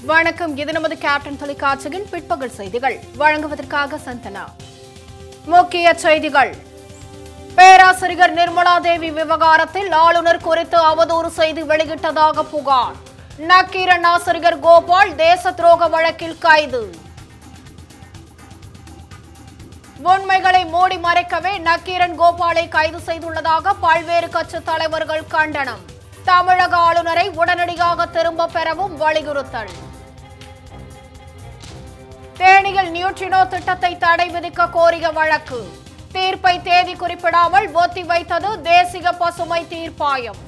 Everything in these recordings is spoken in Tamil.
வணக்கம் இது நமது கேப்டன் தொலைக்காட்சியின் பிற்பகல் செய்திகள் வழங்குவதற்காக சந்தனா முக்கிய செய்திகள் பேராசிரியர் நிர்மலா தேவி விவகாரத்தில் ஆளுநர் குறித்து அவதூறு செய்தி வெளியிட்டதாக புகார் நக்கீரன் ஆசிரியர் கோபால் தேச துரோக வழக்கில் கைது உண்மைகளை மூடி மறைக்கவே நக்கீரன் கோபாலை கைது செய்துள்ளதாக பல்வேறு கட்சி தலைவர்கள் கண்டனம் தமிழக ஆளுநரை உடனடியாக திரும்ப பெறவும் வலியுறுத்தல் தேனியில் நியூட்ரினோ திட்டத்தை தடை விதிக்க கோரிய வழக்கு தீர்ப்பை தேதி குறிப்பிடாமல் ஒத்தி வைத்தது தேசிய பசுமை தீர்ப்பாயம்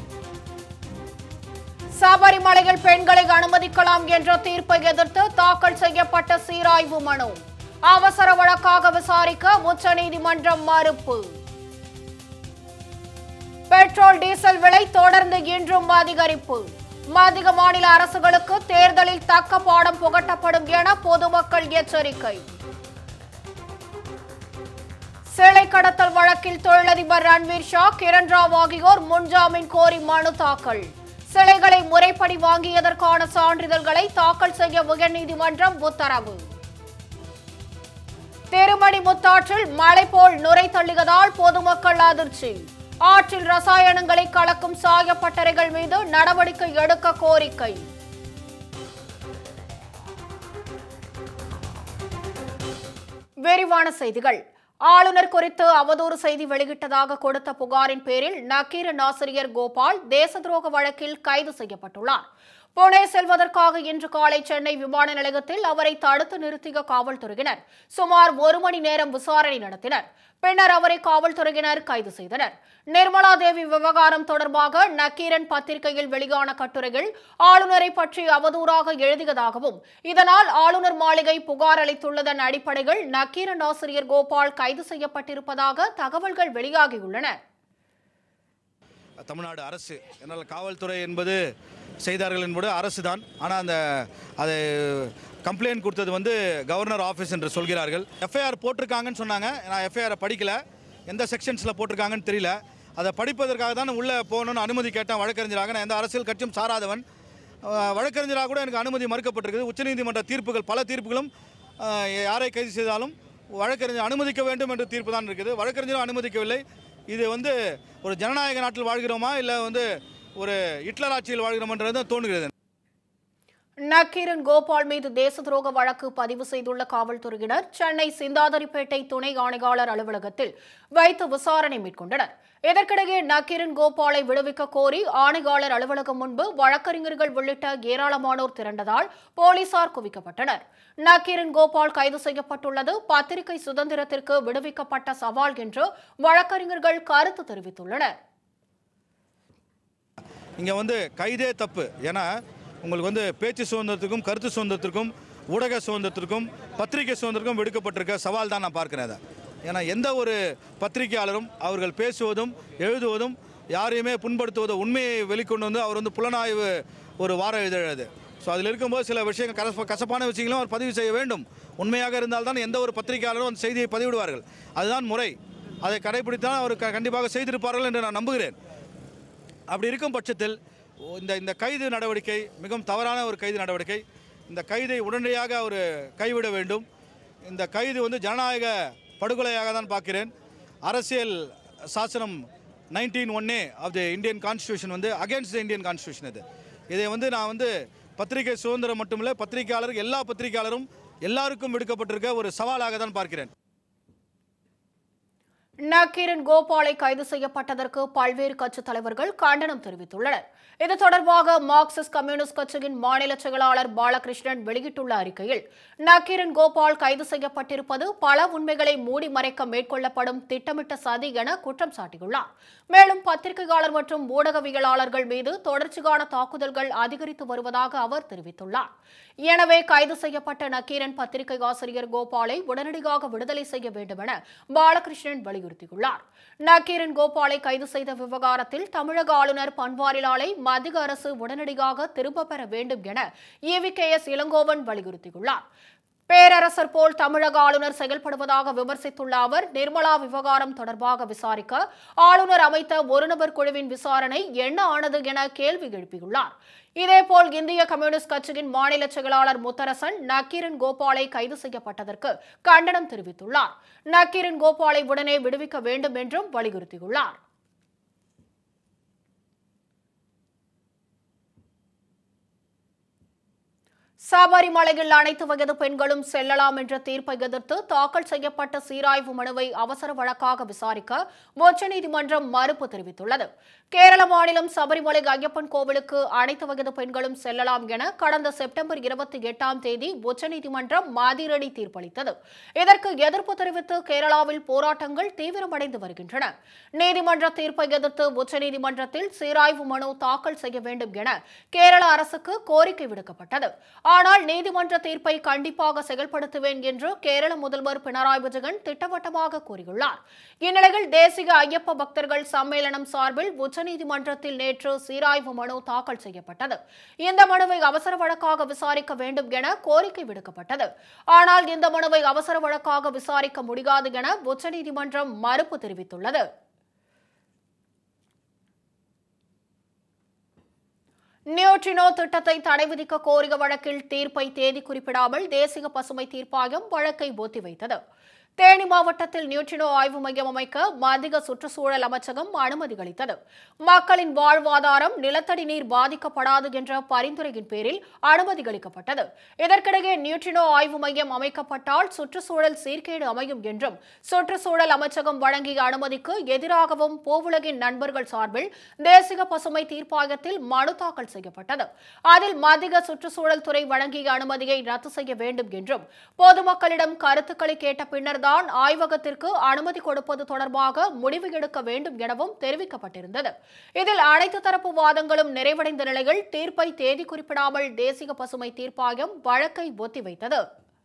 சபரிமலையில் பெண்களை அனுமதிக்கலாம் என்ற தீர்ப்பை எதிர்த்து தாக்கல் செய்யப்பட்ட சீராய்வு மனு அவசர வழக்காக விசாரிக்க உச்சநீதிமன்றம் மறுப்பு பெட்ரோல் டீசல் விலை தொடர்ந்து இன்றும் அதிகரிப்பு மத்திய மாநில அரசுகளுக்கு தேர்தலில் தக்க பாடம் புகட்டப்படும் என பொதுமக்கள் எச்சரிக்கை சிலை கடத்தல் வழக்கில் தொழிலதிபர் ரன்வீர் ஷா கிரண் ராவ் ஆகியோர் முன்ஜாமீன் கோரி மனு தாக்கல் சிலைகளை முறைப்படி வாங்கியதற்கான சான்றிதழ்களை தாக்கல் செய்ய உயர்நீதிமன்றம் உத்தரவு திருமணி முத்தாற்றில் மழை போல் நுரை தள்ளியதால் பொதுமக்கள் அதிர்ச்சி ஆற்றில் ரசாயனங்களை கலக்கும் சாயப்பட்டறைகள் மீது நடவடிக்கை எடுக்க கோரிக்கை விரிவான செய்திகள் ஆளுநர் குறித்து அவதூறு செய்தி வெளியிட்டதாக கொடுத்த புகாரின் பேரில் நக்கீரன் ஆசிரியர் கோபால் தேச துரோக வழக்கில் கைது செய்யப்பட்டுள்ளார் புனே செல்வதற்காக இன்று காலை சென்னை விமான நிலையத்தில் அவரை தடுத்து நிறுத்திய காவல்துறையினர் சுமார் ஒரு மணி நேரம் விசாரணை நடத்தினர் பின்னர் அவரை காவல்துறையினர் கைது செய்தனர் நிர்மலா தேவி விவகாரம் தொடர்பாக நக்கீரன் பத்திரிகையில் வெளியான கட்டுரையில் ஆளுநரை பற்றி அவதூறாக எழுதியதாகவும் இதனால் ஆளுநர் மாளிகை புகார் அளித்துள்ளதன் அடிப்படையில் நக்கீரன் ஆசிரியர் கோபால் கைது செய்யப்பட்டிருப்பதாக தகவல்கள் வெளியாகியுள்ளன தமிழ்நாடு அரசு என்னால் காவல்துறை என்பது செய்தார்கள் என்பது அரசு தான் ஆனால் அந்த அது கம்ப்ளைண்ட் கொடுத்தது வந்து கவர்னர் ஆஃபீஸ் என்று சொல்கிறார்கள் எஃப்ஐஆர் போட்டிருக்காங்கன்னு சொன்னாங்க நான் எஃப்ஐஆரை படிக்கல எந்த செக்ஷன்ஸில் போட்டிருக்காங்கன்னு தெரியல அதை படிப்பதற்காக தான் உள்ளே போகணும்னு அனுமதி கேட்டேன் வழக்கறிஞராக நான் எந்த அரசியல் கட்சியும் சாராதவன் அஹ், வழக்கறிஞராக கூட எனக்கு அனுமதி மறுக்கப்பட்டிருக்குது உச்சநீதிமன்ற தீர்ப்புகள் பல தீர்ப்புகளும் அஹ், யாரை கைது செய்தாலும் வழக்கறிஞர் அனுமதிக்க வேண்டும் என்ற தீர்ப்பு தான் இருக்குது வழக்கறிஞரும் அனுமதிக்கவில்லை இது வந்து ஒரு ஜனநாயக நாட்டில் வாழ்கிறோமா இல்லை வந்து ஒரு ஹிட்லர் ஆட்சியில் வாழ்கிறோமன்றது தான் தோணுகிறது நக்கீரன் கோபால் மீது தேச துரோக வழக்கு பதிவு செய்துள்ள காவல்துறையினர் சென்னை சிந்தாதிரிப்பேட்டை துணை ஆணையாளர் அலுவலகத்தில் வைத்து விசாரணை மேற்கொண்டனர் இதற்கிடையே நக்கீரன் கோபாலை விடுவிக்க கோரி ஆணையாளர் அலுவலகம் முன்பு வழக்கறிஞர்கள் உள்ளிட்ட ஏராளமானோர் திரண்டதால் போலீசார் குவிக்கப்பட்டனர் நக்கீரன் கோபால் கைது செய்யப்பட்டுள்ளது பத்திரிகை சுதந்திரத்திற்கு விடுவிக்கப்பட்ட சவால் என்று வழக்கறிஞர்கள் கருத்து தெரிவித்துள்ளனர் இங்கே வந்து கைதே தப்பு ஏன்னா உங்களுக்கு வந்து பேச்சு சுதந்திரத்துக்கும் கருத்து சுதந்திரத்திற்கும் ஊடக சுதந்திரத்திற்கும் பத்திரிகை சுதந்திரத்துக்கும் விடுக்கப்பட்டிருக்க சவால் தான் நான் பார்க்கிறேன் அதை ஏன்னா எந்த ஒரு பத்திரிகையாளரும் அவர்கள் பேசுவதும் எழுதுவதும் யாரையுமே புண்படுத்துவதோ உண்மையை வெளிக்கொண்டு வந்து அவர் வந்து புலனாய்வு ஒரு வார இதழது ஸோ அதில் இருக்கும்போது சில விஷயங்கள் கசப்ப கசப்பான விஷயங்களும் அவர் பதிவு செய்ய வேண்டும் உண்மையாக இருந்தால்தான் எந்த ஒரு பத்திரிகையாளரும் அந்த செய்தியை பதிவிடுவார்கள் அதுதான் முறை அதை கடைபிடித்தான் அவர் க- கண்டிப்பாக செய்திருப்பார்கள் என்று நான் நம்புகிறேன் அப்படி இருக்கும் பட்சத்தில் இந்த இந்த கைது நடவடிக்கை மிகவும் தவறான ஒரு கைது நடவடிக்கை இந்த கைதை உடனடியாக அவர் கைவிட வேண்டும் இந்த கைது வந்து ஜனநாயக படுகொலையாக தான் பார்க்கிறேன் அரசியல் சாசனம் நைன்டீன் ஒன்னே ஆஃப் தி இந்தியன் கான்ஸ்டியூஷன் வந்து அகேன்ஸ்ட் த இந்தியன் கான்ஸ்டியூஷன் இது இதை வந்து நான் வந்து பத்திரிகை சுதந்திரம் மட்டுமில்லை பத்திரிகையாளர் எல்லா பத்திரிகையாளரும் எல்லாருக்கும் விடுக்கப்பட்டிருக்க ஒரு சவாலாக தான் பார்க்கிறேன் நக்கீரன் கோபாலை கைது செய்யப்பட்டதற்கு பல்வேறு கட்சித் தலைவர்கள் கண்டனம் தெரிவித்துள்ளனர் இது தொடர்பாக மார்க்சிஸ்ட் கம்யூனிஸ்ட் கட்சியின் மாநில செயலாளர் பாலகிருஷ்ணன் வெளியிட்டுள்ள அறிக்கையில் நக்கீரன் கோபால் கைது செய்யப்பட்டிருப்பது பல உண்மைகளை மூடி மறைக்க மேற்கொள்ளப்படும் திட்டமிட்ட சதி என குற்றம் சாட்டியுள்ளார் மேலும் பத்திரிகையாளர் மற்றும் ஊடகவியலாளர்கள் மீது தொடர்ச்சியான தாக்குதல்கள் அதிகரித்து வருவதாக அவர் தெரிவித்துள்ளார் எனவே கைது செய்யப்பட்ட நக்கீரன் பத்திரிகை ஆசிரியர் கோபாலை உடனடியாக விடுதலை செய்ய வேண்டும் என பாலகிருஷ்ணன் வலியுறுத்தியுள்ளார் நக்கீரன் கோபாலை கைது செய்த விவகாரத்தில் தமிழக ஆளுநர் பன்வாரிலாலை மத்திய அரசு உடனடியாக திரும்பப் பெற வேண்டும் என இவி கே எஸ் இளங்கோவன் வலியுறுத்தியுள்ளார் பேரரசர் போல் தமிழக ஆளுநர் செயல்படுவதாக விமர்சித்துள்ள அவர் நிர்மலா விவகாரம் தொடர்பாக விசாரிக்க ஆளுநர் அமைத்த ஒருநபர் குழுவின் விசாரணை என்ன ஆனது என கேள்வி எழுப்பியுள்ளார் இதேபோல் இந்திய கம்யூனிஸ்ட் கட்சியின் மாநில செயலாளர் முத்தரசன் நக்கீரன் கோபாலை கைது செய்யப்பட்டதற்கு கண்டனம் தெரிவித்துள்ளார் நக்கீரன் கோபாலை உடனே விடுவிக்க வேண்டும் என்றும் வலியுறுத்தியுள்ளார் சபரிமலையில் அனைத்து வயது பெண்களும் செல்லலாம் என்ற தீர்ப்பை எதிர்த்து தாக்கல் செய்யப்பட்ட சீராய்வு மனுவை அவசர வழக்காக விசாரிக்க உச்சநீதிமன்றம் மறுப்பு தெரிவித்துள்ளது கேரள மாநிலம் சபரிமலை ஐயப்பன் கோவிலுக்கு அனைத்து வயது பெண்களும் செல்லலாம் என கடந்த செப்டம்பர் இருபத்தி எட்டாம் தேதி உச்சநீதிமன்றம் மதிரடி தீர்ப்பளித்தது இதற்கு எதிர்ப்பு தெரிவித்து கேரளாவில் போராட்டங்கள் தீவிரமடைந்து வருகின்றன நீதிமன்ற தீர்ப்பை எதிர்த்து உச்சநீதிமன்றத்தில் சீராய்வு மனு தாக்கல் செய்ய வேண்டும் என கேரள அரசுக்கு கோரிக்கை விடுக்கப்பட்டது ஆனால் நீதிமன்ற தீர்ப்பை கண்டிப்பாக செயல்படுத்துவேன் என்று கேரள முதல்வர் பினராயி விஜயன் திட்டவட்டமாக கூறியுள்ளார் இந்நிலையில் தேசிய ஐயப்ப பக்தர்கள் சம்மேளனம் சார்பில் உச்சநீதிமன்றத்தில் நேற்று சீராய்வு மனு தாக்கல் செய்யப்பட்டது இந்த மனுவை அவசர வழக்காக விசாரிக்க வேண்டும் என கோரிக்கை விடுக்கப்பட்டது ஆனால் இந்த மனுவை அவசர வழக்காக விசாரிக்க முடியாது என உச்சநீதிமன்றம் மறுப்பு தெரிவித்துள்ளது நியூட்ரினோ திட்டத்தை தடை விதிக்க கோரிய வழக்கில் தீர்ப்பை தேதி குறிப்பிடாமல் தேசிய பசுமை தீர்ப்பாயம் வழக்கை ஒத்திவைத்தது தேனி மாவட்டத்தில் நியூட்ரினோ ஆய்வு மையம் அமைக்க மத்திய சுற்றுச்சூழல் அமைச்சகம் அனுமதி அளித்தது மக்களின் வாழ்வாதாரம் நிலத்தடி நீர் பாதிக்கப்படாது என்ற பரிந்துரையின் பேரில் அனுமதி அளிக்கப்பட்டது இதற்கிடையே நியூட்ரினோ ஆய்வு மையம் அமைக்கப்பட்டால் சுற்றுச்சூழல் சீர்கேடு அமையும் என்றும் சுற்றுச்சூழல் அமைச்சகம் வழங்கிய அனுமதிக்கு எதிராகவும் பூவுலகின் நண்பர்கள் சார்பில் தேசிய பசுமை தீர்ப்பாயத்தில் மனு தாக்கல் செய்யப்பட்டது அதில் மத்திய சுற்றுச்சூழல் துறை வழங்கிய அனுமதியை ரத்து செய்ய வேண்டும் என்றும் பொதுமக்களிடம் கருத்துக்களை கேட்ட பின்னர்தான் ஆய்வகத்திற்கு அனுமதி கொடுப்பது தொடர்பாக முடிவு எடுக்க வேண்டும் எனவும் தெரிவிக்கப்பட்டிருந்தது இதில் அனைத்து தரப்பு வாதங்களும் நிறைவடைந்த நிலையில் தீர்ப்பை தேதி குறிப்பிடாமல் தேசிய பசுமை தீர்ப்பாயம் வழக்கை ஒத்திவைத்தது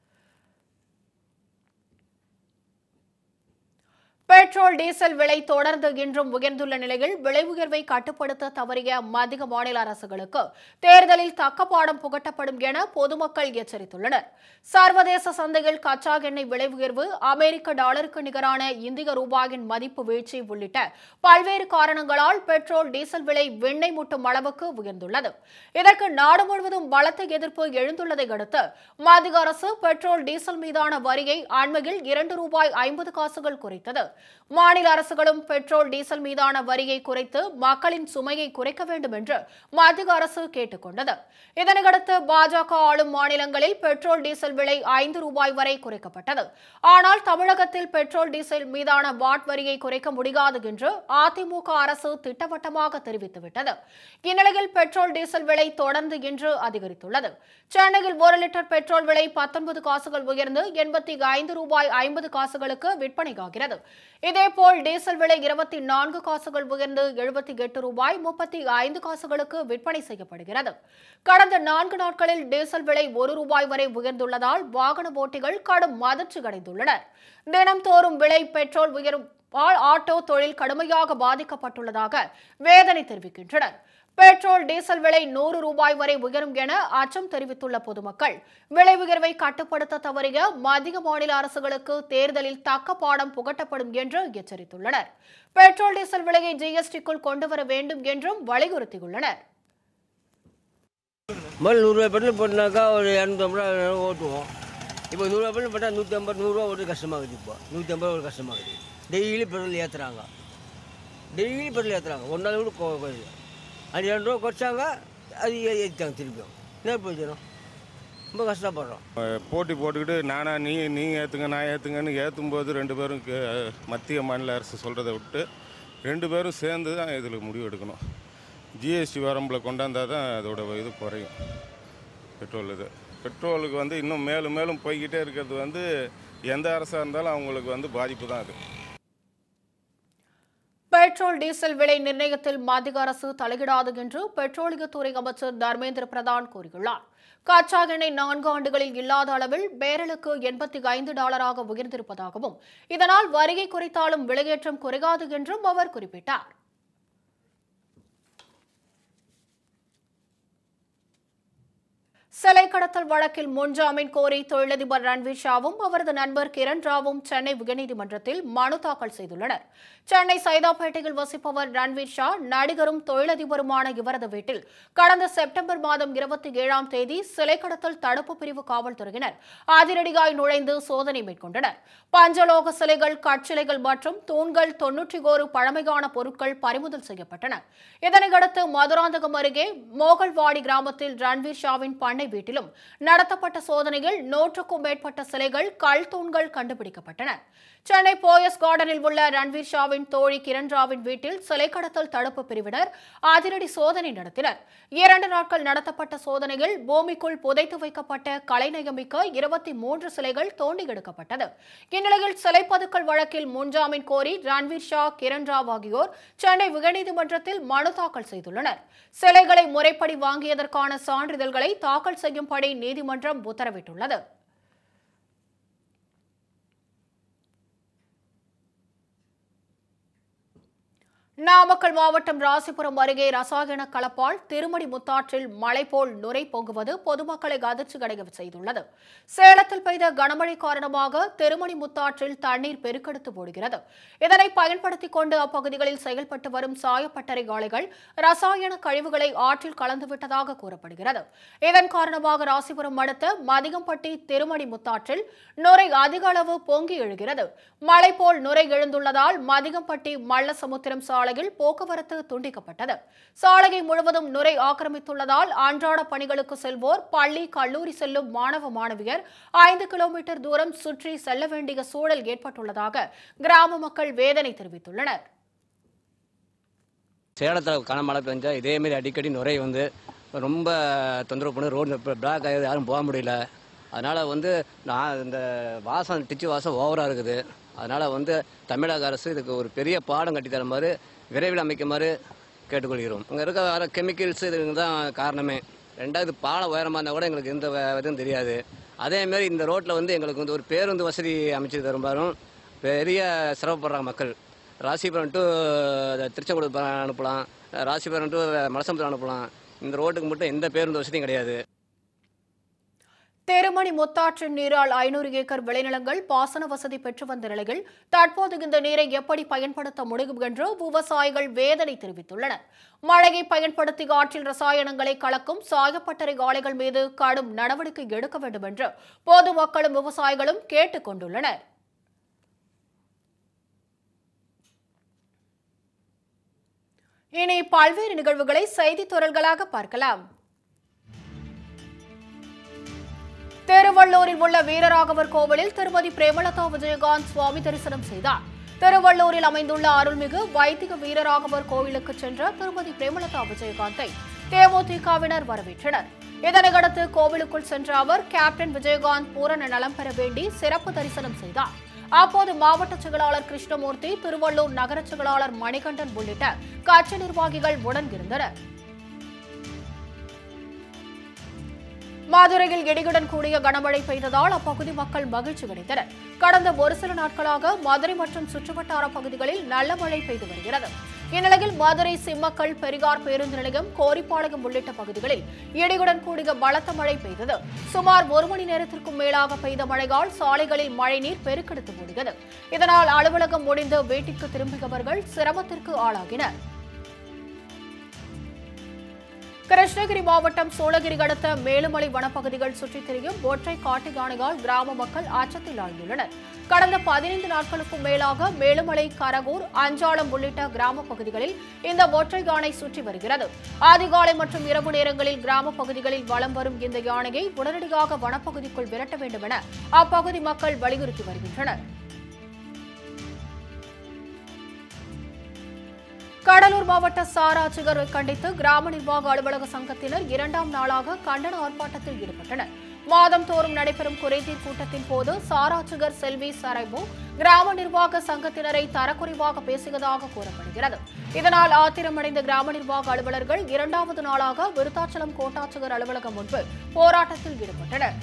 பெட்ரோல் டீசல் விலை தொடர்ந்து இன்றும் உயர்ந்துள்ள நிலையில் விலை உயர்வை கட்டுப்படுத்த தவறிய மத்திய மாநில அரசுகளுக்கு தேர்தலில் தக்க பாடம் புகட்டப்படும் என பொதுமக்கள் எச்சரித்துள்ளனர் சர்வதேச சந்தையில் கச்சா எண்ணெய் விலை உயர்வு அமெரிக்க டாலருக்கு நிகரான இந்திய ரூபாயின் மதிப்பு வீழ்ச்சி உள்ளிட்ட பல்வேறு காரணங்களால் பெட்ரோல் டீசல் விலை வெண்ணெய் முட்டும் அளவுக்கு உயர்ந்துள்ளது இதற்கு நாடு முழுவதும் பலத்த எதிர்ப்பு எழுந்துள்ளதை அடுத்து மத்திய அரசு பெட்ரோல் டீசல் மீதான வரியை அண்மையில் இரண்டு ரூபாய் ஐம்பது காசுகள் குறைத்தது மாநில அரசுகளும் பெட்ரோல் டீசல் மீதான வரியை குறைத்து மக்களின் சுமையை குறைக்க வேண்டும் என்று மத்திய அரசு கேட்டுக் கொண்டது இதனையடுத்து பாஜக ஆளும் மாநிலங்களில் பெட்ரோல் டீசல் விலை ஐந்து ரூபாய் வரை குறைக்கப்பட்டது ஆனால் தமிழகத்தில் பெட்ரோல் டீசல் மீதான வாட் வரியை குறைக்க முடியாது என்று அதிமுக அரசு திட்டவட்டமாக தெரிவித்துவிட்டது இந்நிலையில் பெட்ரோல் டீசல் விலை தொடர்ந்து இன்று அதிகரித்துள்ளது சென்னையில் ஒரு லிட்டர் பெட்ரோல் விலை பத்தொன்பது காசுகள் உயர்ந்து எண்பத்தி ஐந்து ரூபாய் ஐம்பது காசுகளுக்கு விற்பனையாகிறது இதேபோல் டீசல் விலை இருபத்தி நான்கு காசுகள் உயர்ந்து எழுபத்தி எட்டு ரூபாய் முப்பத்தி ஐந்து காசுகளுக்கு விற்பனை செய்யப்படுகிறது கடந்த நான்கு நாட்களில் டீசல் விலை ஒரு ரூபாய் வரை உயர்ந்துள்ளதால் வாகன ஓட்டிகள் கடும் மதிர்ச்சி அடைந்துள்ளனர் தினம்தோறும் விலை பெட்ரோல் உயரும் ஆட்டோ தொழில் கடுமையாக பாதிக்கப்பட்டுள்ளதாக வேதனை தெரிவிக்கின்றனர் பெட்ரோல் டீசல் விலை நூறு ரூபாய் வரை உயரும் என அச்சம் தெரிவித்துள்ள பொதுமக்கள் விலை உயர்வை கட்டுப்படுத்த தவறிய மத்திய மாநில அரசுகளுக்கு தேர்தலில் தக்க பாடம் புகட்டப்படும் என்று எச்சரித்துள்ளனர் பெட்ரோல் டீசல் விலையை ஜிஎஸ்டிக்குள் கொண்டு வர வேண்டும் என்றும் வலியுறுத்தியுள்ளனர் முதல்ல நூறுரூவா பெட்ரோல் போட்டுனாக்கா ஒரு இரநூத்தம்பது ரூபா ஓட்டுவோம் இப்போ நூறுரூவா பெட்ரோல் போட்டால் நூற்றி ஐம்பது நூறுரூவா ஓட்டு கஷ்டமாகுது இப்போ நூற்றி ஐம்பது ஒரு கஷ்டமாகுது டெய்லி பெட்ரோல் ஏற்றுறாங்க டெய்லி பெட்ரோல் ஏற்றுறாங்க ஒரு நாள் கூட கோ- குறையுது அது ரெண்டு ரூபா குறைச்சாங்க அது ஏ- ஏற்றிட்டாங்க திருப்பியும் என்ன பிரயோஜனம் ரொம்ப கஷ்டப்படுறோம் போட்டி போட்டுக்கிட்டு நானா நீ நீங்கள் ஏற்றுங்க நான் ஏற்றுங்கன்னு ஏற்றும் போது ரெண்டு பேரும் கே- மத்திய மாநில அரசு சொல்கிறத விட்டு ரெண்டு பேரும் சேர்ந்து தான் இதில் முடிவு எடுக்கணும் ஜிஎஸ்டி வரம்பில் கொண்டாந்தால் தான் அதோட இது குறையும் பெட்ரோல் இது பெட்ரோலுக்கு வந்து இன்னும் மேலும் மேலும் போய்கிட்டே இருக்கிறது வந்து எந்த அரசாக இருந்தாலும் அவங்களுக்கு வந்து பாதிப்பு தான் அது பெட்ரோல் டீசல் விலை நிர்ணயத்தில் மத்திய அரசு தலையிடாது என்று பெட்ரோலியத்துறை அமைச்சர் தர்மேந்திர பிரதான் கூறியுள்ளார் கச்சா எண்ணெய் நான்கு ஆண்டுகளில் இல்லாத அளவில் பேரலுக்கு எண்பத்தி ஐந்து டாலராக உயர்ந்திருப்பதாகவும் இதனால் வரியை குறைத்தாலும் விலையேற்றம் குறையாது என்றும் அவர் குறிப்பிட்டார் சிலை கடத்தல் வழக்கில் முன்ஜாமீன் கோரி தொழிலதிபர் ரன்வீர் ஷாவும் அவரது நண்பர் கிரண் ராவும் சென்னை உயர்நீதிமன்றத்தில் மனு தாக்கல் செய்துள்ளனர் சென்னை சைதாப்பேட்டையில் வசிப்பவர் ரன்வீர் ஷா நடிகரும் தொழிலதிபருமான இவரது வீட்டில் கடந்த செப்டம்பர் மாதம் இருபத்தி ஏழாம் தேதி சிலை கடத்தல் தடுப்பு பிரிவு காவல்துறையினர் அதிரடியாய் நுழைந்து சோதனை மேற்கொண்டனர் பஞ்சலோக சிலைகள் கற்சிலைகள் மற்றும் தூண்கள் தொன்னூற்றி ஓரு பழமையான பொருட்கள் பறிமுதல் செய்யப்பட்டன இதனையடுத்து மதுராந்தகம் அருகே மோகல்வாடி கிராமத்தில் ரன்வீர் ஷாவின் பண்ணை வீட்டிலும் நடத்தப்பட்ட சோதனையில் நூற்றுக்கும் மேற்பட்ட சிலைகள் கல் தூண்கள் கண்டுபிடிக்கப்பட்டன சென்னை போயஸ் கார்டனில் உள்ள ரன்வீர் ஷாவின் தோழி கிரண் ராவின் வீட்டில் சிலை கடத்தல் தடுப்பு பிரிவினர் அதிரடி சோதனை நடத்தினர் இரண்டு நாட்கள் நடத்தப்பட்ட சோதனையில் பூமிக்குள் புதைத்து வைக்கப்பட்ட கலைநயமிக்க இருபத்தி மூன்று சிலைகள் தோண்டி எடுக்கப்பட்டது இந்நிலையில் சிலை பதுக்கல் வழக்கில் முன்ஜாமீன் கோரி ரன்வீர் ஷா கிரண் ராவ் ஆகியோர் சென்னை உயர்நீதிமன்றத்தில் மனு தாக்கல் செய்துள்ளனர் சிலைகளை முறைப்படி வாங்கியதற்கான சான்றிதழ்களை தாக்கல் செய்யும்படி நீதிமன்றம் உத்தரவிட்டுள்ளது நாமக்கல் மாவட்டம் ராசிபுரம் அருகே ரசாயன கலப்பால் திருமணி முத்தாற்றில் மழை போல் நுரை பொங்குவது பொதுமக்களை அதிர்ச்சி அடைய செய்துள்ளது சேலத்தில் பெய்த கனமழை காரணமாக திருமணி முத்தாற்றில் தண்ணீர் பெருக்கெடுத்து ஓடுகிறது இதனை பயன்படுத்திக் கொண்டு அப்பகுதிகளில் செயல்பட்டு வரும் சாயப்பட்டறை ஆலைகள் ரசாயன கழிவுகளை ஆற்றில் கலந்துவிட்டதாக கூறப்படுகிறது இதன் காரணமாக ராசிபுரம் அடுத்த மதிகம்பட்டி திருமணி முத்தாற்றில் நுரை அதிக அளவு பொங்கி எழுகிறது மழை போல் நுரை எழுந்துள்ளதால் மதிகம்பட்டி மல்லசமுத்திரம் சாலையில் போக்குவரத்து துண்டிக்கப்பட்டது சாலையை முழுவதும் நுரை ஆக்கிரமித்துள்ளதால் அன்றாட பணிகளுக்கு செல்வோர் பள்ளி கல்லூரி செல்லும் மாணவ மாணவியர் ஐந்து கிலோமீட்டர் தூரம் சுற்றி செல்ல வேண்டிய சூழல் ஏற்பட்டுள்ளதாக கிராம மக்கள் வேதனை தெரிவித்துள்ளனர் சேலத்தில் கனமழை பெஞ்சா இதேமாரி அடிக்கடி நுரை வந்து ரொம்ப தொந்தரவு பண்ணி ரோடு இப்போ பிளாக் ஆகிடுது யாரும் போக முடியல அதனால் வந்து நான் இந்த வாசம் டிச்சு வாசம் ஓவராக இருக்குது அதனால் வந்து தமிழக அரசு இதுக்கு ஒரு பெரிய பாடம் கட்டி தர மாதிரி விரைவில் அமைக்குமாறு கேட்டுக்கொள்கிறோம் இங்கே இருக்க வர கெமிக்கல்ஸ் இதுக்கு தான் காரணமே ரெண்டாவது பாலம் உயரமாக இருந்தால் கூட எங்களுக்கு எந்த வ- இதுவும் தெரியாது அதேமாரி இந்த ரோட்டில் வந்து எங்களுக்கு வந்து ஒரு பேருந்து வசதி அமைச்சு தரும்பாரும் பெரிய சிரமப்படுறாங்க மக்கள் ராசிபுரம் டு திருச்செங்கோடு ப- அனுப்பலாம் ராசிபுரம் டு மலசமுத்திரம் அனுப்பலாம் இந்த ரோட்டுக்கு மட்டும் எந்த பேருந்து வசதியும் கிடையாது திருமணி முத்தாற்றின் நீரால் ஐநூறு ஏக்கர் விளைநிலங்கள் பாசன வசதி பெற்று வந்த நிலையில் தற்போது இந்த நீரை எப்படி பயன்படுத்த முடியும் என்று விவசாயிகள் வேதனை தெரிவித்துள்ளனர் மழையை பயன்படுத்தி ஆற்றில் ரசாயனங்களை கலக்கும் சாயப்பட்டறை ஆலைகள் மீது கடும் நடவடிக்கை எடுக்க வேண்டும் என்று பொதுமக்களும் விவசாயிகளும் கேட்டுக் கொண்டுள்ளனர் இனி பல்வேறு நிகழ்வுகளை செய்தித் துறல்களாக பார்க்கலாம் திருவள்ளூரில் உள்ள வீரராகவர் கோவிலில் திருமதி பிரேமலதா விஜயகாந்த் சுவாமி தரிசனம் செய்தார் திருவள்ளூரில் அமைந்துள்ள அருள்மிகு வைதிக வீரராகவர் கோவிலுக்கு சென்ற திருமதி பிரேமலதா விஜயகாந்தை தேமுதிகவினர் வரவேற்றனர் இதனையடுத்து கோவிலுக்குள் சென்ற அவர் கேப்டன் விஜயகாந்த் பூரண நலம் பெற வேண்டி சிறப்பு தரிசனம் செய்தார் அப்போது மாவட்ட செயலாளர் கிருஷ்ணமூர்த்தி திருவள்ளூர் நகர செயலாளர் மணிகண்டன் உள்ளிட்ட கட்சி நிர்வாகிகள் உடன் இருந்தனர் மதுரையில் இடியுடன் கூடிய கனமழை பெய்ததால் அப்பகுதி மக்கள் மகிழ்ச்சி அடைந்தனர் கடந்த ஒரு சில நாட்களாக மதுரை மற்றும் சுற்றுவட்டார பகுதிகளில் நல்ல மழை பெய்து வருகிறது இந்நிலையில் மதுரை சிம்மக்கல் பெரியார் பேருந்து நிலையம் கோரிப்பாளையம் உள்ளிட்ட பகுதிகளில் இடியுடன் கூடிய பலத்த மழை பெய்தது சுமார் ஒரு மணி நேரத்திற்கும் மேலாக பெய்த மழையால் சாலைகளில் மழைநீர் பெருக்கெடுத்து ஓடியது இதனால் அலுவலகம் முடிந்து வீட்டிற்கு திரும்பியவர்கள் சிரமத்திற்கு ஆளாகினர் கிருஷ்ணகிரி மாவட்டம் சோழகிரி அடுத்த மேலுமலை வனப்பகுதிகள் சுற்றித் திரியும் ஒற்றை காட்டு யானையால் கிராம மக்கள் அச்சத்தில் ஆழ்ந்துள்ளனர் கடந்த பதினைந்து நாட்களுக்கும் மேலாக மேலுமலை கரகூர் அஞ்சாளம் உள்ளிட்ட கிராம பகுதிகளில் இந்த ஒற்றை யானை சுற்றி வருகிறது அதிகாலை மற்றும் இரவு நேரங்களில் கிராம பகுதிகளில் வலம் வரும் இந்த யானையை உடனடியாக வனப்பகுதிக்குள் விரட்ட வேண்டும் என அப்பகுதி மக்கள் வலியுறுத்தி வருகின்றனர் கடலூர் மாவட்ட சார் ஆட்சியரை கண்டித்து கிராம நிர்வாக அலுவலக சங்கத்தினர் இரண்டாம் நாளாக கண்டன ஆர்ப்பாட்டத்தில் ஈடுபட்டனர் மாதம் தோறும் நடைபெறும் குறைதீர் கூட்டத்தின் போது சாராட்சிகர் செல்வி சரைபு கிராம நிர்வாக சங்கத்தினரை தரக்குறைவாக பேசியதாக கூறப்படுகிறது இதனால் ஆத்திரமடைந்த கிராம நிர்வாக அலுவலர்கள் இரண்டாவது நாளாக விருத்தாச்சலம் கோட்டாட்சியர் அலுவலகம் முன்பு போராட்டத்தில் ஈடுபட்டனர்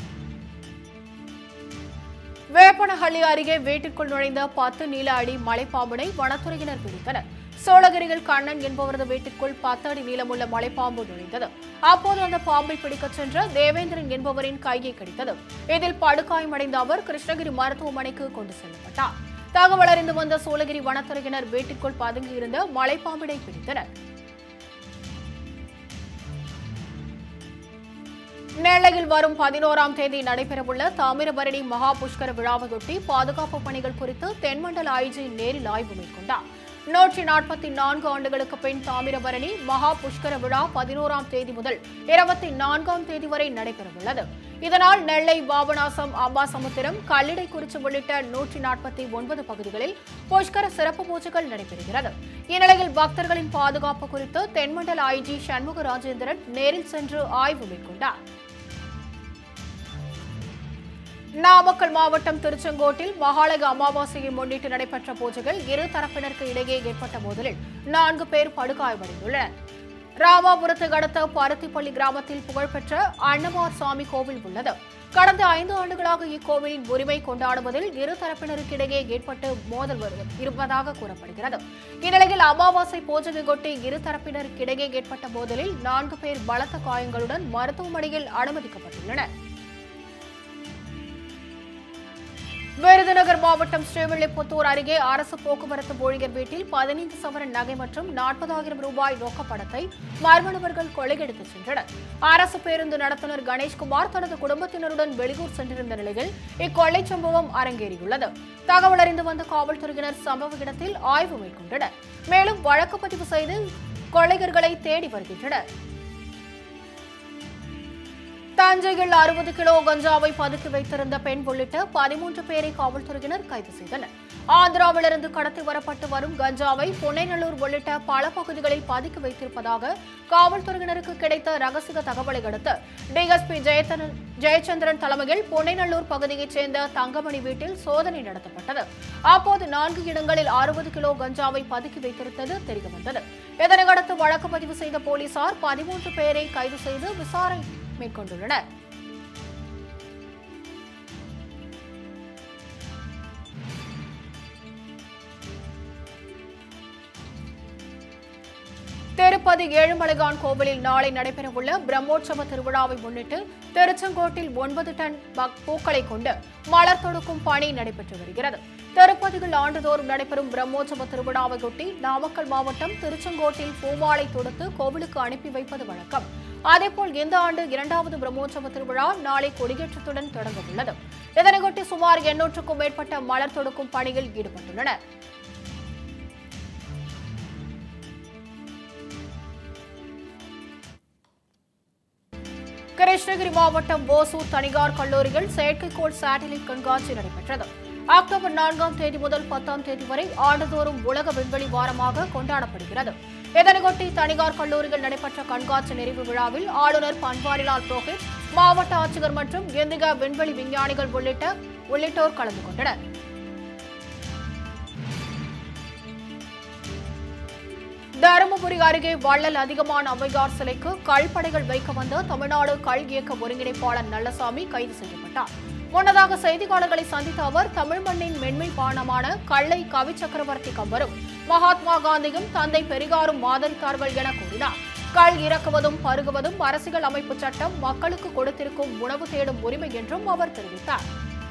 வேப்பனஹள்ளி அருகே வீட்டிற்குள் நுழைந்த பத்து நீல அடி மலைப்பாம்பினை வனத்துறையினர் பிடித்தனர் சோழகிரியில் கண்ணன் என்பவரது வீட்டிற்குள் பத்து அடி நீளமுள்ள மலைப்பாம்பு நுழைந்தது அப்போது அந்த பாம்பை பிடிக்கச் சென்ற தேவேந்திரன் என்பவரின் கையை கடித்தது இதில் படுகாயமடைந்த அவர் கிருஷ்ணகிரி மருத்துவமனைக்கு கொண்டு செல்லப்பட்டார் தகவல் அறிந்து வந்த சோழகிரி வனத்துறையினர் வீட்டிற்குள் பதுங்கியிருந்த மலைப்பாம்பினை பிடித்தனர் நெல்லையில் வரும் பதினோராம் தேதி நடைபெறவுள்ள தாமிரபரணி மகா புஷ்கர விழாவையொட்டி பாதுகாப்பு பணிகள் குறித்து தென்மண்டல ஐஜி நேரில் ஆய்வு மேற்கொண்டார் நூற்றி நாற்பத்தி நான்கு ஆண்டுகளுக்கு பின் தாமிரபரணி மகா புஷ்கர விழா பதினோராம் தேதி முதல் இருபத்தி நான்காம் தேதி வரை நடைபெறவுள்ளது இதனால் நெல்லை பாபநாசம் அம்பாசமுத்திரம் கல்லிடைக்குறிச்சி உள்ளிட்ட நூற்றி நாற்பத்தி ஒன்பது பகுதிகளில் புஷ்கர சிறப்பு பூஜைகள் நடைபெறுகிறது இந்நிலையில் பக்தர்களின் பாதுகாப்பு குறித்து தென்மண்டல ஐஜி சண்முக ராஜேந்திரன் நேரில் சென்று ஆய்வு மேற்கொண்டார் நாமக்கல் மாவட்டம் திருச்செங்கோட்டில் மகாலய அமாவாசையை முன்னிட்டு நடைபெற்ற பூஜைகள் இரு தரப்பினருக்கு இடையே ஏற்பட்ட மோதலில் நான்கு பேர் படுகாயமடைந்துள்ளனர் ராமாபுரத்தை அடுத்த பருத்திப்பள்ளி கிராமத்தில் புகழ்பெற்ற அன்னவார் சுவாமி கோவில் உள்ளது கடந்த ஐந்து ஆண்டுகளாக இக்கோவிலின் உரிமை கொண்டாடுவதில் இரு தரப்பினருக்கிடையே ஏற்பட்டு மோதல் வருவது இருப்பதாக கூறப்படுகிறது இந்நிலையில் அமாவாசை பூஜையொட்டி இரு தரப்பினருக்கிடையே ஏற்பட்ட மோதலில் நான்கு பேர் பலத்த காயங்களுடன் மருத்துவமனையில் அனுமதிக்கப்பட்டுள்ளனர் விருதுநகர் மாவட்டம் ஸ்ரீவில்லிபுத்தூர் அருகே அரசு போக்குவரத்து ஊழியர் வீட்டில் பதினைந்து சவரன் நகை மற்றும் நாற்பதாயிரம் ரூபாய் ரொக்கப்படத்தை மர்ம நபர்கள் கொள்ளையடித்து சென்றனர் அரசு பேருந்து நடத்துனர் கணேஷ்குமார் தனது குடும்பத்தினருடன் வெளியூர் சென்றிருந்த நிலையில் இக்கொள்ளை சம்பவம் அரங்கேறியுள்ளது தகவல் அறிந்து வந்த காவல்துறையினர் சம்பவ இடத்தில் ஆய்வு மேற்கொண்டனர் மேலும் வழக்கு பதிவு செய்து கொள்ளையர்களை தேடி வருகின்றனர் தஞ்சையில் அறுபது கிலோ கஞ்சாவை பதுக்கி வைத்திருந்த பெண் உள்ளிட்ட பதிமூன்று பேரை காவல்துறையினர் கைது செய்தனர் ஆந்திராவிலிருந்து கடத்தி வரப்பட்டு வரும் கஞ்சாவை பொன்னைநல்லூர் உள்ளிட்ட பல பகுதிகளில் பதுக்கி வைத்திருப்பதாக காவல்துறையினருக்கு கிடைத்த ரகசிய தகவலை அடுத்து டிஎஸ்பி ஜெயத்தனன் ஜெயச்சந்திரன் தலைமையில் பொன்னைநல்லூர் பகுதியைச் சேர்ந்த தங்கமணி வீட்டில் சோதனை நடத்தப்பட்டது அப்போது நான்கு இடங்களில் அறுபது கிலோ கஞ்சாவை பதுக்கி வைத்திருந்தது தெரியவந்தது இதனையடுத்து வழக்கு பதிவு செய்த போலீசார் பதிமூன்று பேரை கைது செய்து விசாரணை மேற்கொண்டுள்ளனர் திருப்பதி ஏழுமலைகான் கோவிலில் நாளை நடைபெறவுள்ள பிரம்மோற்சவ திருவிழாவை முன்னிட்டு திருச்செங்கோட்டில் ஒன்பது டன் பக்- பூக்களை கொண்டு மலர் தொடுக்கும் பணி நடைபெற்று வருகிறது திருப்பதியில் ஆண்டுதோறும் நடைபெறும் பிரம்மோற்சவ திருவிழாவையொட்டி நாமக்கல் மாவட்டம் திருச்செங்கோட்டில் பூமாலை தொடுத்து கோவிலுக்கு அனுப்பி வைப்பது வழக்கம் அதேபோல் இந்த ஆண்டு இரண்டாவது பிரம்மோற்சவ திருவிழா நாளை கொடியேற்றத்துடன் தொடங்க உள்ளது இதனையொட்டி சுமார் எண்ணூற்றுக்கும் மேற்பட்ட மலர் தொடுக்கும் பணியில் ஈடுபட்டுள்ளனர் கிருஷ்ணகிரி மாவட்டம் ஓசூர் தனிகார் கல்லூரியில் செயற்கைக்கோள் சேட்டலைட் கண்காட்சி நடைபெற்றது அக்டோபர் நான்காம் தேதி முதல் பத்தாம் தேதி வரை ஆண்டுதோறும் உலக விண்வெளி வாரமாக கொண்டாடப்படுகிறது இதனையொட்டி தனிகார் கல்லூரியில் நடைபெற்ற கண்காட்சி நிறைவு விழாவில் ஆளுநர் பன்வாரிலால் புரோஹித் மாவட்ட ஆட்சியர் மற்றும் இந்திய விண்வெளி விஞ்ஞானிகள் உள்ளிட்ட உள்ளிட்டோர் கலந்து கொண்டனர் தருமபுரி அருகே வள்ளல் அதிகமான அம்மையார் சிலைக்கு கல்படைகள் வைக்க வந்த தமிழ்நாடு கல் இயக்க ஒருங்கிணைப்பாளர் நல்லசாமி கைது செய்யப்பட்டார் முன்னதாக செய்தியாளர்களை சந்தித்த அவர் தமிழ் மண்ணின் மென்மை பானமான கல்லை கவி சக்கரவர்த்தி கம்பரும் மகாத்மா காந்தியும் தந்தை பெரியாரும் ஆதரித்தார்கள் என கூறினார் கல் இறக்குவதும் பருகுவதும் அரசியல் அமைப்பு சட்டம் மக்களுக்கு கொடுத்திருக்கும் உணவு தேடும் உரிமை என்றும் அவர் தெரிவித்தார்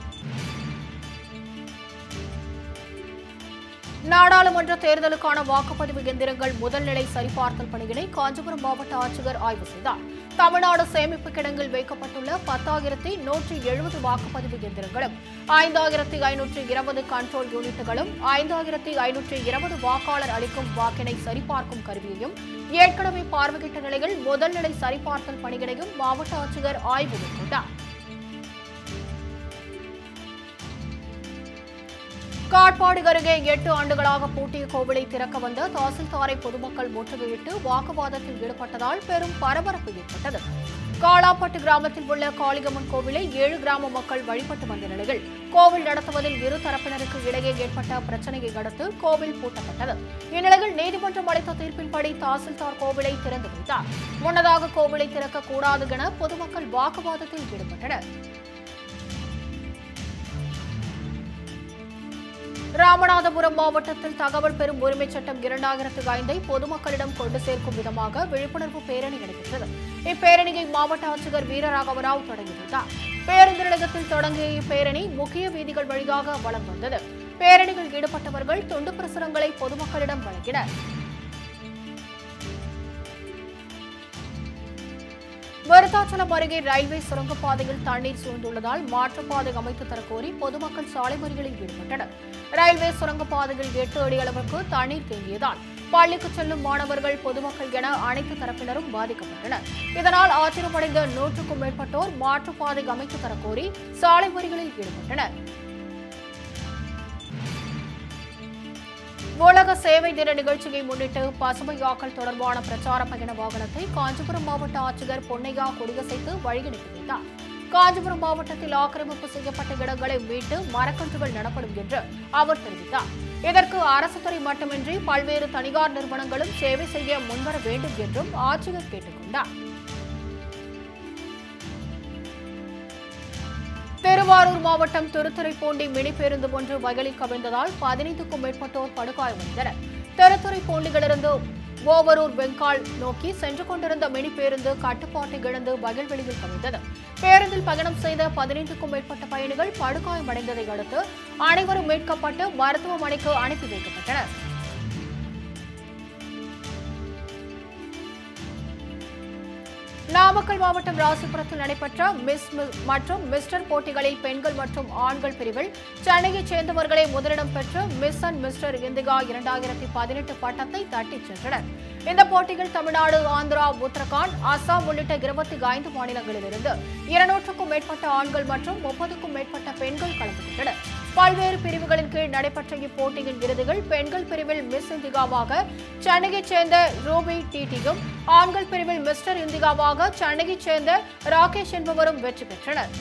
நாடாளுமன்ற தேர்தலுக்கான வாக்குப்பதிவு எந்திரங்கள் முதல்நிலை சரிபார்த்தல் பணியினை காஞ்சிபுரம் மாவட்ட ஆட்சியர் ஆய்வு செய்தார் தமிழ்நாடு சேமிப்பு கிடங்கில் வைக்கப்பட்டுள்ள பத்தாயிரத்தி நூற்றி எழுபது வாக்குப்பதிவு எந்திரங்களும் ஐந்தாயிரத்தி ஐநூற்றி இருபது கண்ட்ரோல் யூனிட்டுகளும் ஐந்தாயிரத்தி ஐநூற்றி இருபது வாக்காளர் அளிக்கும் வாக்கினை சரிபார்க்கும் கருவியையும் ஏற்கனவே பார்வையிட்ட நிலையில் முதல்நிலை சரிபார்த்தல் பணியினையும் மாவட்ட ஆட்சியர் ஆய்வு மேற்கொண்டார் காட்பாடி அருகே எட்டு ஆண்டுகளாக பூட்டிய கோவிலை திறக்க வந்த தாசில்தாரை பொதுமக்கள் முற்றுகையிட்டு வாக்குவாதத்தில் ஈடுபட்டதால் பெரும் பரபரப்பு ஏற்பட்டது காலாப்பட்டு கிராமத்தில் உள்ள காளிகம்மன் கோவிலை ஏழு கிராம மக்கள் வழிபட்டு வந்த நிலையில் கோவில் நடத்துவதில் இரு தரப்பினருக்கு இடையே ஏற்பட்ட பிரச்சனையை அடுத்து கோவில் பூட்டப்பட்டது இந்நிலையில் நீதிமன்றம் அளித்த தீர்ப்பின்படி தாசில்தார் கோவிலை திறந்து வைத்தார் முன்னதாக கோவிலை திறக்க கூடாது என பொதுமக்கள் வாக்குவாதத்தில் ஈடுபட்டனர் ராமநாதபுரம் மாவட்டத்தில் தகவல் பெறும் உரிமைச் சட்டம் இரண்டாயிரத்து ஐந்தை பொதுமக்களிடம் கொண்டு சேர்க்கும் விதமாக விழிப்புணர்வு பேரணி நடைபெற்றது இப்பேரணியை மாவட்ட ஆட்சியர் வீரராகவராவ் தொடங்கி வைத்தார் பேருந்து நிலையத்தில் தொடங்கிய இப்பேரணி முக்கிய வீதிகள் வழியாக வலம் வந்தது பேரணியில் ஈடுபட்டவர்கள் துண்டு பிரசுரங்களை பொதுமக்களிடம் வழங்கினர் விருத்தாச்சலம் அருகே ரயில்வே சுரங்கப்பாதையில் தண்ணீர் சூழ்ந்துள்ளதால் மாற்றுப்பாதை அமைத்து தரக்கோரி பொதுமக்கள் சாலை மறியலில் ஈடுபட்டனர் ரயில்வே சுரங்கப்பாதையில் எட்டு அடி அளவுக்கு தண்ணீர் தேங்கியதால் பள்ளிக்கு செல்லும் மாணவர்கள் பொதுமக்கள் என அனைத்து தரப்பினரும் பாதிக்கப்பட்டனர் இதனால் ஆத்திரமடைந்த நூற்றுக்கும் மேற்பட்டோர் மாற்றுப்பாதை அமைத்து தரக்கோரி சாலை மறியலில் ஈடுபட்டனர் உலக சேவை தின நிகழ்ச்சியை முன்னிட்டு பசுமையாக்கல் தொடர்பான பிரச்சார பயண வாகனத்தை காஞ்சிபுரம் மாவட்ட ஆட்சியர் பொன்னையா கொடியசைத்து வழியனுப்பி வைத்தார் காஞ்சிபுரம் மாவட்டத்தில் ஆக்கிரமிப்பு செய்யப்பட்ட இடங்களை மீட்டு மரக்கன்றுகள் நடப்படும் என்று அவர் தெரிவித்தார் இதற்கு அரசு துறை மட்டுமின்றி பல்வேறு தனியார் நிறுவனங்களும் சேவை செய்ய முன்வர வேண்டும் என்றும் ஆட்சியர் கேட்டுக் கொண்டார் திருவாரூர் மாவட்டம் திருத்துறைப்பூண்டி மினி பேருந்து ஒன்று வயலில் கவிழ்ந்ததால் பதினைந்துக்கும் மேற்பட்டோர் படுகாயமடைந்தனர் திருத்துறைப்பூண்டியிலிருந்து ஓவரூர் வெங்கால் நோக்கி சென்று கொண்டிருந்த மினி பேருந்து கட்டுப்பாட்டை இழந்து வயல்வெளியில் கவிழ்ந்தது பேருந்தில் பயணம் செய்த பதினைந்துக்கும் மேற்பட்ட பயணிகள் படுகாயமடைந்ததை அடுத்து அனைவரும் மீட்கப்பட்டு மருத்துவமனைக்கு அனுப்பி வைக்கப்பட்டனர் நாமக்கல் மாவட்டம் ராசிபுரத்தில் நடைபெற்ற மிஸ் மி- மற்றும் மிஸ்டர் போட்டிகளில் பெண்கள் மற்றும் ஆண்கள் பிரிவில் சென்னையைச் சேர்ந்தவர்களே முதலிடம் பெற்று மிஸ் அண்ட் மிஸ்டர் இந்தியா இரண்டாயிரத்தி பதினெட்டு பட்டத்தை தட்டிச் சென்றனர் இந்த போட்டியில் தமிழ்நாடு ஆந்திரா உத்தரகாண்ட் அசாம் உள்ளிட்ட இருபத்தி ஐந்து மாநிலங்களிலிருந்து இருநூற்றுக்கும் மேற்பட்ட ஆண்கள் மற்றும் முப்பதுக்கும் மேற்பட்ட பெண்கள் கலந்து கொண்டனர் பல்வேறு பிரிவுகளின் கீழ் நடைபெற்ற இப்போட்டியின் இறுதிகள் பெண்கள் பிரிவில் மிஸ் இந்தியாவாக சென்னையைச் சேர்ந்த ரூபி டிடியும் ஆண்கள் பிரிவில் மிஸ்டர் இந்தியாவாக சென்னையைச் சேர்ந்த ராகேஷ் என்பவரும் வெற்றி பெற்றனர்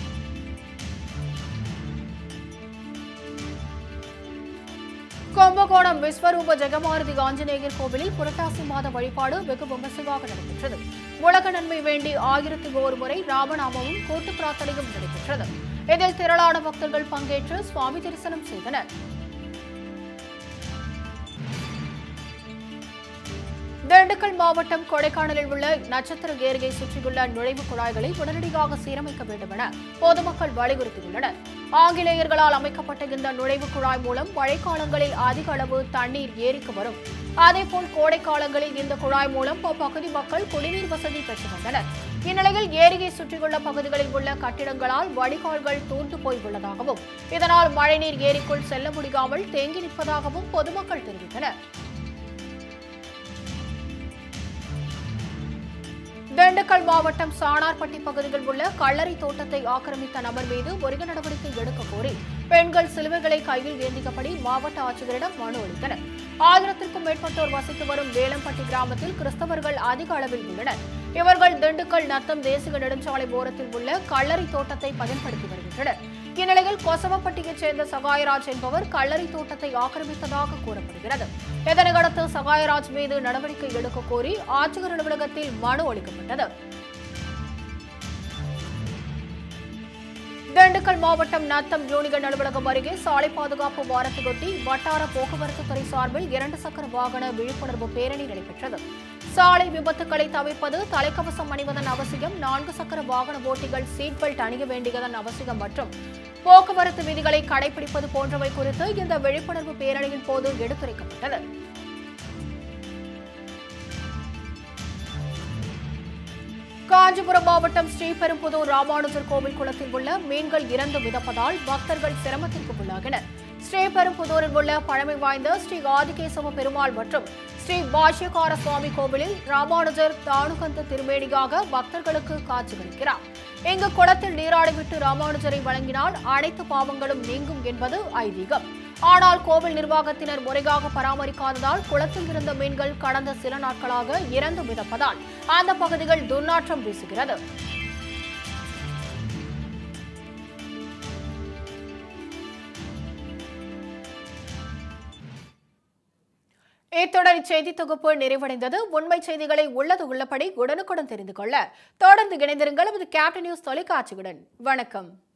கும்பகோணம் விஸ்வரூப ஜெகமாருதி ஆஞ்சநேயர் கோவிலில் புரட்டாசி மாத வழிபாடு வெகு விமர்சையாக நடைபெற்றது உலக நன்மை வேண்டி ஆயிரத்தி ஒரு முறை ராமநாமமும் கூட்டு பிரார்த்தனையும் நடைபெற்றது இதில் திரளான பக்தர்கள் பங்கேற்று சுவாமி தரிசனம் செய்தனர் திண்டுக்கல் மாவட்டம் கொடைக்கானலில் உள்ள நட்சத்திர ஏரியை சுற்றியுள்ள நுழைவு குழாய்களை உடனடியாக சீரமைக்க வேண்டும் என பொதுமக்கள் வலியுறுத்தியுள்ளனர் ஆங்கிலேயர்களால் அமைக்கப்பட்ட இந்த நுழைவு குழாய் மூலம் மழைக்காலங்களில் அதிக அளவு தண்ணீர் ஏரிக்கு வரும் அதேபோல் கோடைக்காலங்களில் இந்த குழாய் மூலம் அப்பகுதி மக்கள் குடிநீர் வசதி பெற்று வந்தனர் இந்நிலையில் ஏரியை சுற்றியுள்ள பகுதிகளில் உள்ள கட்டிடங்களால் வடிகால்கள் தூர்ந்து போய் உள்ளதாகவும் இதனால் மழைநீர் ஏரிக்குள் செல்ல முடியாமல் தேங்கி நிற்பதாகவும் பொதுமக்கள் தெரிவித்தனர் திண்டுக்கல் மாவட்டம் சாணார்பட்டி பகுதியில் உள்ள கல்லறை தோட்டத்தை ஆக்கிரமித்த நபர் மீது ஒருங்க நடவடிக்கை எடுக்க கோரி பெண்கள் சிலுவைகளை கையில் ஏந்தியபடி மாவட்ட ஆட்சியரிடம் மனு அளித்தனர் ஆயிரத்திற்கும் மேற்பட்டோர் வசித்து வரும் வேலம்பட்டி கிராமத்தில் கிறிஸ்தவர்கள் அதிக அளவில் உள்ளனர் இவர்கள் திண்டுக்கல் நத்தம் தேசிய நெடுஞ்சாலை ஓரத்தில் உள்ள கல்லறை தோட்டத்தை பயன்படுத்தி வருகின்றனர் இந்நிலையில் கொசவப்பட்டியைச் சேர்ந்த சகாயராஜ் என்பவர் கல்லறை தோட்டத்தை ஆக்கிரமித்ததாக கூறப்படுகிறது இதனையடுத்து சகாயராஜ் மீது நடவடிக்கை எடுக்க கோரி ஆட்சியர் அலுவலகத்தில் மனு அளிக்கப்பட்டது திண்டுக்கல் மாவட்டம் நத்தம் யூனியன் அலுவலகம் அருகே சாலை பாதுகாப்பு வாரத்தையொட்டி வட்டார போக்குவரத்து துறை சார்பில் இரண்டு சக்கர வாகன விழிப்புணர்வு பேரணி நடைபெற்றது சாலை விபத்துக்களை தவிர்ப்பது தலைக்கவசம் அணிவதன் அவசியம் நான்கு சக்கர வாகன ஓட்டிகள் சீட் பெல்ட் அணிய வேண்டியதன் அவசியம் மற்றும் போக்குவரத்து விதிகளை கடைபிடிப்பது போன்றவை குறித்து இந்த விழிப்புணர்வு பேரணியின் போது எடுத்துரைக்கப்பட்டது காஞ்சிபுரம் மாவட்டம் ஸ்ரீபெரும்புதூர் ராமானுஜர் கோவில் குளத்தில் உள்ள மீன்கள் இறந்து மிதப்பதால் பக்தர்கள் சிரமத்திற்கு உள்ளாகினர் ஸ்ரீபெரும்புதூரில் உள்ள பழமை வாய்ந்த ஸ்ரீ ஆதிகேசவ பெருமாள் மற்றும் ஸ்ரீ பாஷ்யகார சுவாமி கோவிலில் ராமானுஜர் தானுகந்த திருமேனியாக பக்தர்களுக்கு காட்சியளிக்கிறார் இங்கு குளத்தில் நீராடிவிட்டு ராமானுஜரை வழங்கினால் அனைத்து பாவங்களும் நீங்கும் என்பது ஐதீகம் ஆனால் கோவில் நிர்வாகத்தினர் முறையாக பராமரிக்காததால் குளத்தில் இருந்த மீன்கள் கடந்த சில நாட்களாக இறந்து மிதப்பதால் அந்த பகுதிகள் துர்நாற்றம் வீசுகிறது இத்துடன் இச்செய்தி தொகுப்பு நிறைவடைந்தது உண்மை செய்திகளை உள்ளது உள்ளபடி உடனுக்குடன் தெரிந்து கொள்ள தொடர்ந்து இணைந்திருங்கள் நமது கேப்டன் நியூஸ் தொலைக்காட்சியுடன் வணக்கம்